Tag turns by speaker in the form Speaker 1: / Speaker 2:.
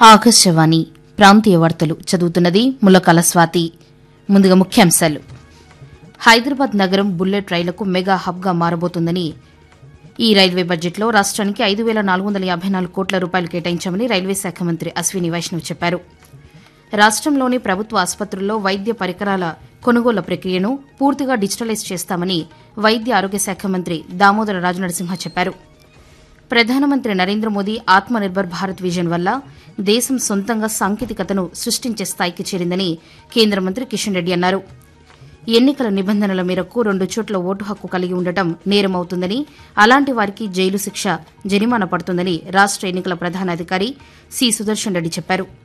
Speaker 1: ఆకాశవాణి ప్రాంతీయ వార్తలు చదువుతున్నది ములకల స్వాతి ముందుగా ముఖ్యాంశాలు హైదరాబాద్ నగరం బుల్లెట్ రైళ్లకు మెగా హబ్గా మారబోతోందని ఈ రైల్వే బడ్జెట్లో రాష్ట్రానికి ఐదు వేల నాలుగు వందల యాభై నాలుగు కోట్ల రూపాయలు కేటాయించామని రైల్వే శాఖ మంత్రి అశ్విని వైష్ణవ్ చెప్పారు రాష్ట్రంలోని ప్రభుత్వ ఆసుపత్రుల్లో వైద్య పరికరాల కొనుగోలు ప్రక్రియను పూర్తిగా డిజిటలైజ్ చేస్తామని వైద్య ఆరోగ్య శాఖ మంత్రి దామోదర రాజనరసింహ చెప్పారు ప్రధానమంత్రి నరేంద్ర మోదీ ఆత్మ నిర్భర్ భారత్ విజన్ వల్ల దేశం సొంతంగా సాంకేతికతను సృష్టించే స్థాయికి చేరిందని కేంద్ర మంత్రి కిషన్ రెడ్డి అన్నారు ఎన్నికల నిబంధనల మేరకు రెండు చోట్ల ఓటు హక్కు కలిగి ఉండటం నేరమవుతుందని అలాంటి వారికి జైలు శిక్ష జరిమానా పడుతుందని రాష్ట ఎన్నికల ప్రధానాధికారి సి సుదర్శన్ రెడ్డి చెప్పారు